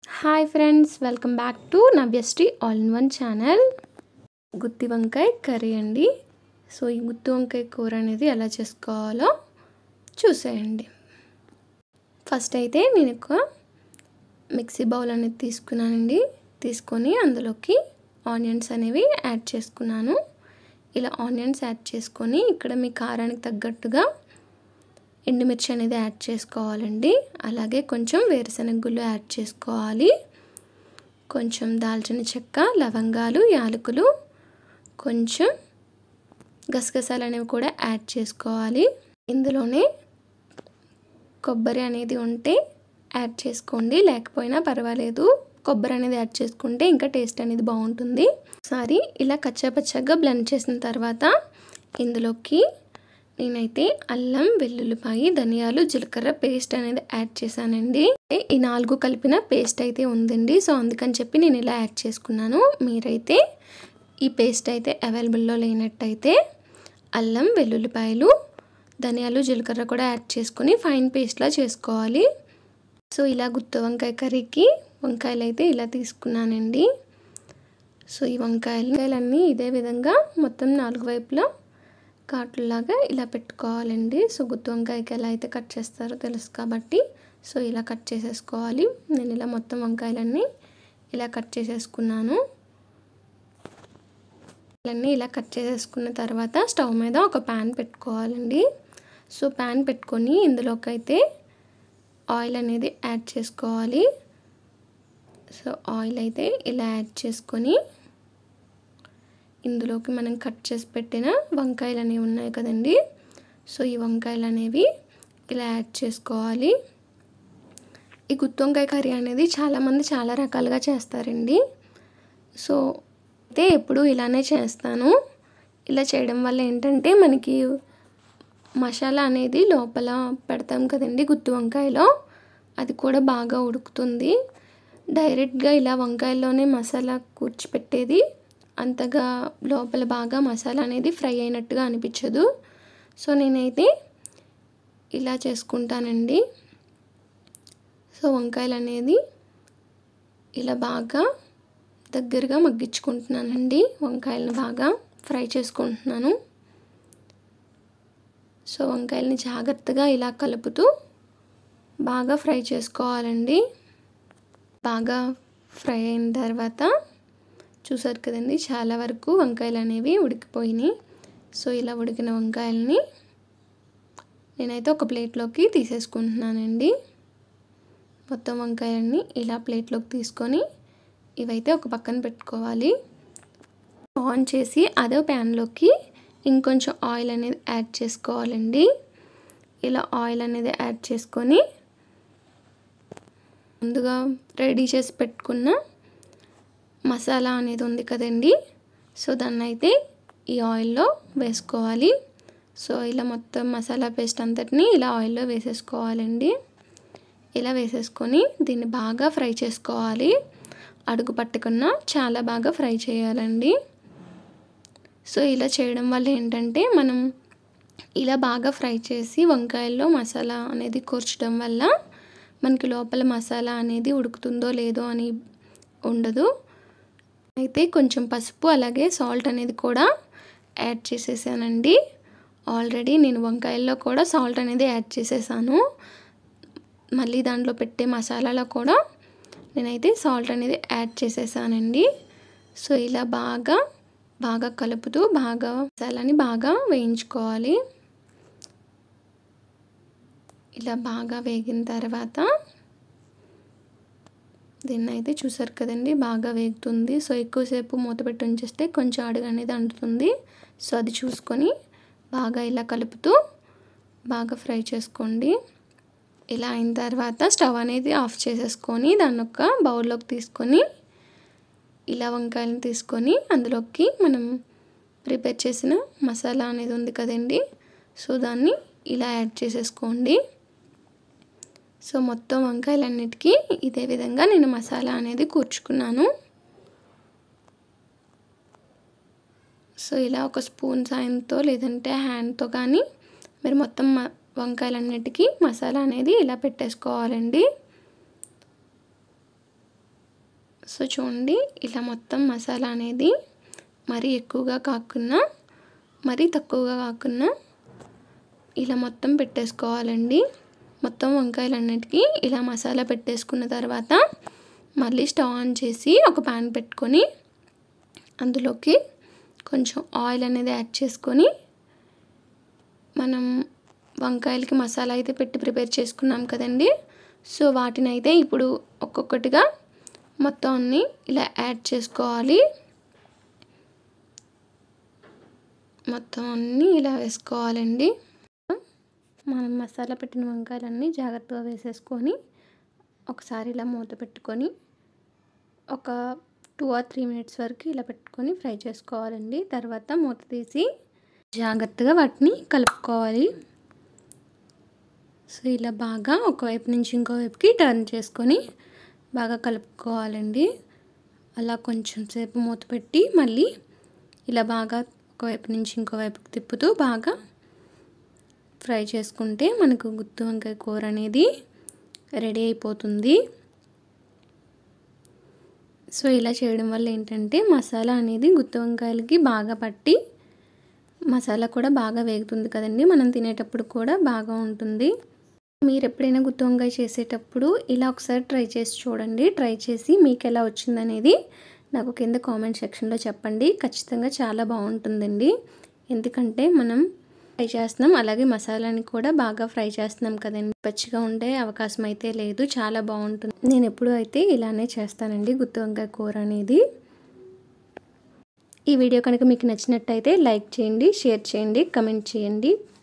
hi friends welcome back to Navyasri all in one channel గుత్తి వంకాయ curry అండి so ఈ గుత్తి వంకాయ కూర అనేది ఎలా చేసుకోవాలో చూసేయండి ఫస్ట్ అయితే నేను ఒక మిక్సీ బౌల్ అనేది తీసుకున్నానండి తీసుకొని అందులోకి ఆనియన్స్ అనేవి యాడ్ చేసుకున్నాను ఇలా ఆనియన్స్ యాడ్ చేసుకొని ఇక్కడ మీ కారానికి తగ్గట్టుగా ఎండుమిర్చి అనేది యాడ్ చేసుకోవాలండి అలాగే కొంచెం వేరుశనగ గుళ్ళు యాడ్ చేసుకోవాలి కొంచెం దాల్చిన చెక్క లవంగాలు యాలకులు కొంచెం గసగసాలు అనేవి కూడా యాడ్ చేసుకోవాలి ఇందులోనే కొబ్బరి అనేది ఉంటే యాడ్ చేసుకోండి లేకపోయినా పర్వాలేదు కొబ్బరి అనేది యాడ్ చేసుకుంటే ఇంకా టేస్ట్ అనేది బాగుంటుంది ఒకసారి ఇలా కచ్చాపచ్చగా బ్లెండ్ చేసిన తర్వాత ఇందులోకి నేనైతే అల్లం వెల్లుల్లిపాయి ధనియాలు జీలకర్ర పేస్ట్ అనేది యాడ్ చేశానండి ఈ నాలుగు కలిపిన పేస్ట్ అయితే ఉందండి సో అందుకని చెప్పి నేను ఇలా యాడ్ చేసుకున్నాను మీరైతే ఈ పేస్ట్ అయితే అవైలబుల్లో లేనట్టయితే అల్లం వెల్లుల్లిపాయలు ధనియాలు జీలకర్ర కూడా యాడ్ చేసుకొని ఫైన్ పేస్ట్లా చేసుకోవాలి సో ఇలా గుత్తి వంకాయ కర్రీకి వంకాయలు అయితే ఇలా తీసుకున్నానండి సో ఈ వంకాయలు వంకాయలన్నీ ఇదే విధంగా మొత్తం నాలుగు వైపులా కాటులాగా ఇలా పెట్టుకోవాలండి సో గుత్తి వంకాయకి ఎలా అయితే కట్ చేస్తారో తెలుసు కాబట్టి సో ఇలా కట్ చేసేసుకోవాలి నేను ఇలా మొత్తం వంకాయలన్నీ ఇలా కట్ చేసేసుకున్నాను అన్నీ ఇలా కట్ చేసేసుకున్న తర్వాత స్టవ్ మీద ఒక ప్యాన్ పెట్టుకోవాలండి సో ప్యాన్ పెట్టుకొని ఇందులోకి అయితే ఆయిల్ అనేది యాడ్ చేసుకోవాలి సో ఆయిల్ అయితే ఇలా యాడ్ చేసుకొని ఇందులోకి మనం కట్ చేసి పెట్టిన వంకాయలు అనేవి ఉన్నాయి కదండి సో ఈ వంకాయలు అనేవి ఇలా యాడ్ చేసుకోవాలి ఈ గుత్తి వంకాయ కర్రీ అనేది చాలామంది చాలా రకాలుగా చేస్తారండి సో అయితే ఎప్పుడు ఇలానే చేస్తాను ఇలా చేయడం వల్ల ఏంటంటే మనకి మసాలా అనేది లోపల పెడతాం కదండి గుత్తి వంకాయలో అది కూడా బాగా ఉడుకుతుంది డైరెక్ట్గా ఇలా వంకాయల్లోనే మసాలా కూర్చిపెట్టేది అంతగా లోపల బాగా మసాలా అనేది ఫ్రై అయినట్టుగా అనిపించదు సో నేనైతే ఇలా చేసుకుంటానండి సో వంకాయలు అనేది ఇలా బాగా దగ్గరగా మగ్గించుకుంటున్నానండి వంకాయలను బాగా ఫ్రై చేసుకుంటున్నాను సో వంకాయలని జాగ్రత్తగా ఇలా కలుపుతూ బాగా ఫ్రై చేసుకోవాలండి బాగా ఫ్రై అయిన తర్వాత చూసారు కదండి చాలా వరకు వంకాయలు అనేవి ఉడికిపోయినాయి సో ఇలా ఉడికిన వంకాయలని నేనైతే ఒక ప్లేట్లోకి తీసేసుకుంటున్నానండి మొత్తం వంకాయలన్నీ ఇలా ప్లేట్లోకి తీసుకొని ఇవైతే ఒక పక్కన పెట్టుకోవాలి ఆన్ చేసి అదే ప్యాన్లోకి ఇంకొంచెం ఆయిల్ అనేది యాడ్ చేసుకోవాలండి ఇలా ఆయిల్ అనేది యాడ్ చేసుకొని ముందుగా రెడీ చేసి పెట్టుకున్న మసాలా అనేది ఉంది కదండి సో దాన్ని అయితే ఈ ఆయిల్లో వేసుకోవాలి సో ఇలా మొత్తం మసాలా పేస్ట్ అంతటిని ఇలా ఆయిల్లో వేసేసుకోవాలండి ఇలా వేసేసుకొని దీన్ని బాగా ఫ్రై చేసుకోవాలి అడుగు పట్టకుండా చాలా బాగా ఫ్రై చేయాలండి సో ఇలా చేయడం వల్ల ఏంటంటే మనం ఇలా బాగా ఫ్రై చేసి వంకాయల్లో మసాలా అనేది కూర్చడం వల్ల మనకి లోపల మసాలా అనేది ఉడుకుతుందో లేదో అని ఉండదు అయితే కొంచెం పసుపు అలాగే సాల్ట్ అనేది కూడా యాడ్ చేసేసానండి ఆల్రెడీ నేను వంకాయల్లో కూడా సాల్ట్ అనేది యాడ్ చేసేసాను మళ్ళీ దాంట్లో పెట్టే మసాలాలో కూడా నేనైతే సాల్ట్ అనేది యాడ్ చేసేసానండి సో ఇలా బాగా బాగా కలుపుతూ బాగా మసాలాని బాగా వేయించుకోవాలి ఇలా బాగా వేగిన తర్వాత దీన్ని అయితే చూసారు కదండి బాగా వేగుతుంది సో ఎక్కువసేపు మూత పెట్టి ఉంచేస్తే కొంచెం అడుగు అనేది అంటుతుంది సో అది చూసుకొని బాగా ఇలా కలుపుతూ బాగా ఫ్రై చేసుకోండి ఇలా అయిన తర్వాత స్టవ్ అనేది ఆఫ్ చేసేసుకొని దాన్ని ఒక బౌల్లోకి తీసుకొని ఇలా వంకాయలను తీసుకొని అందులోకి మనం ప్రిపేర్ చేసిన మసాలా అనేది ఉంది కదండి సో దాన్ని ఇలా యాడ్ చేసేసుకోండి సో మొత్తం వంకాయలన్నిటికీ ఇదే విధంగా నేను మసాలా అనేది కూర్చుకున్నాను సో ఇలా ఒక స్పూన్ సాయంతో లేదంటే హ్యాండ్తో కానీ మీరు మొత్తం వంకాయలన్నిటికీ మసాలా అనేది ఇలా పెట్టేసుకోవాలండి సో చూడండి ఇలా మొత్తం మసాలా అనేది మరీ ఎక్కువగా కాకుండా మరీ తక్కువగా కాకుండా ఇలా మొత్తం పెట్టేసుకోవాలండి మొత్తం వంకాయలన్నిటికీ ఇలా మసాలా పెట్టేసుకున్న తర్వాత మళ్ళీ స్టవ్ ఆన్ చేసి ఒక ప్యాన్ పెట్టుకొని అందులోకి కొంచెం ఆయిల్ అనేది యాడ్ చేసుకొని మనం వంకాయలకి మసాలా అయితే పెట్టి ప్రిపేర్ చేసుకున్నాం కదండి సో వాటిని అయితే ఇప్పుడు ఒక్కొక్కటిగా మొత్తం అన్ని ఇలా యాడ్ చేసుకోవాలి మొత్తం అన్నీ ఇలా వేసుకోవాలండి మనం మసాలా పెట్టిన వంకాయలన్నీ జాగ్రత్తగా వేసేసుకొని ఒకసారి ఇలా మూత పెట్టుకొని ఒక టూ ఆర్ త్రీ మినిట్స్ వరకు ఇలా పెట్టుకొని ఫ్రై చేసుకోవాలండి తర్వాత మూత తీసి జాగ్రత్తగా వాటిని కలుపుకోవాలి సో ఇలా బాగా ఒకవైపు నుంచి ఇంకోవైపుకి టర్న్ చేసుకొని బాగా కలుపుకోవాలండి అలా కొంచెం సేపు మూత పెట్టి మళ్ళీ ఇలా బాగా ఒకవైపు నుంచి ఇంకోవైపుకి తిప్పుతూ బాగా ఫ్రై చేసుకుంటే మనకు గుత్తి వంకాయ కూర అనేది రెడీ అయిపోతుంది సో ఇలా చేయడం వల్ల ఏంటంటే మసాలా అనేది గుత్తి వంకాయలకి బాగా పట్టి మసాలా కూడా బాగా వేగుతుంది కదండి మనం తినేటప్పుడు కూడా బాగా ఉంటుంది మీరు ఎప్పుడైనా గుత్తి వంకాయ చేసేటప్పుడు ఇలా ఒకసారి ట్రై చేసి చూడండి ట్రై చేసి మీకు ఎలా వచ్చిందనేది నాకు కింద కామెంట్ సెక్షన్లో చెప్పండి ఖచ్చితంగా చాలా బాగుంటుందండి ఎందుకంటే మనం ఫ్రై చేస్తున్నాం అలాగే మసాలాని కూడా బాగా ఫ్రై చేస్తున్నాం కదండి పచ్చిగా ఉండే అవకాశం అయితే లేదు చాలా బాగుంటుంది నేను ఎప్పుడు అయితే ఇలానే చేస్తానండి గుత్తి వంకాయ కూర అనేది ఈ వీడియో కనుక మీకు నచ్చినట్టయితే లైక్ చేయండి షేర్ చేయండి కమెంట్ చేయండి